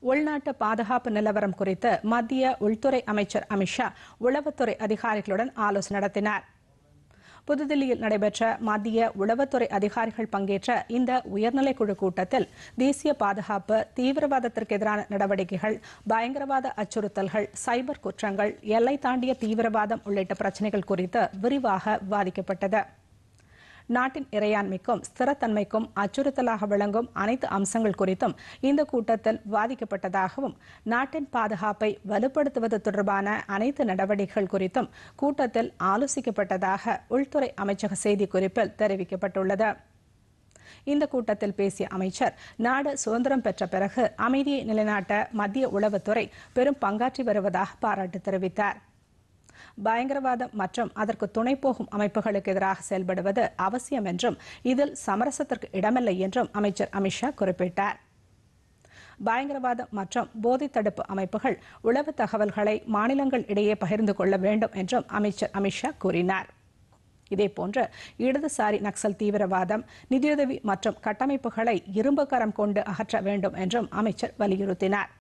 உள்நாட்டு பாதுகாப்பு நிலவரம் குறித்து மத்திய உள்துறை அமைச்சர் அமித்ஷா உளவுத்துறை அதிகாரிகளுடன் ஆலோசனை நடத்தினார் புதுதில்லியில் நடைபெற்ற மத்திய உளவுத்துறை அதிகாரிகள் பங்கேற்ற இந்த உயர்நிலைக்குழு கூட்டத்தில் தேசிய பாதுகாப்பு தீவிரவாதத்திற்கு எதிரான நடவடிக்கைகள் பயங்கரவாத அச்சுறுத்தல்கள் சைபர் குற்றங்கள் எல்லை தாண்டிய தீவிரவாதம் உள்ளிட்ட பிரச்சினைகள் குறித்து விரிவாக விவாதிக்கப்பட்டது நாட்டின் இறையாண்மைக்கும் ஸ்திரத்தன்மைக்கும் அச்சுறுத்தலாக விளங்கும் அனைத்து அம்சங்கள் குறித்தும் இந்த கூட்டத்தில் விவாதிக்கப்பட்டதாகவும் நாட்டின் பாதுகாப்பை வலுப்படுத்துவது தொடர்பான அனைத்து நடவடிக்கைகள் குறித்தும் கூட்டத்தில் ஆலோசிக்கப்பட்டதாக உள்துறை அமைச்சக செய்திக்குறிப்பில் தெரிவிக்கப்பட்டுள்ளது இந்த கூட்டத்தில் பேசிய அமைச்சர் நாடு சுதந்திரம் பெற்ற பிறகு அமைதியை நிலைநாட்ட மத்திய உளவுத்துறை பெரும் பங்காற்றி வருவதாக பாராட்டு தெரிவித்தார் பயங்கரவாதம் மற்றும் அதற்கு துணை போகும் அமைப்புகளுக்கு எதிராக செயல்படுவது அவசியம் என்றும் இதில் சமரசத்திற்கு இடமில்லை என்றும் அமைச்சர் அமித்ஷா குறிப்பிட்டார் பயங்கரவாதம் மற்றும் போதை தடுப்பு அமைப்புகள் உளவு தகவல்களை மாநிலங்கள் இடையே பகிர்ந்து கொள்ள வேண்டும் என்றும் அமைச்சர் அமித்ஷா கூறினார் இதேபோன்று இடதுசாரி நக்சல் தீவிரவாதம் நிதியுதவி மற்றும் கட்டமைப்புகளை இரும்பு கரம் கொண்டு அகற்ற வேண்டும் என்றும் அமைச்சர் வலியுறுத்தினார்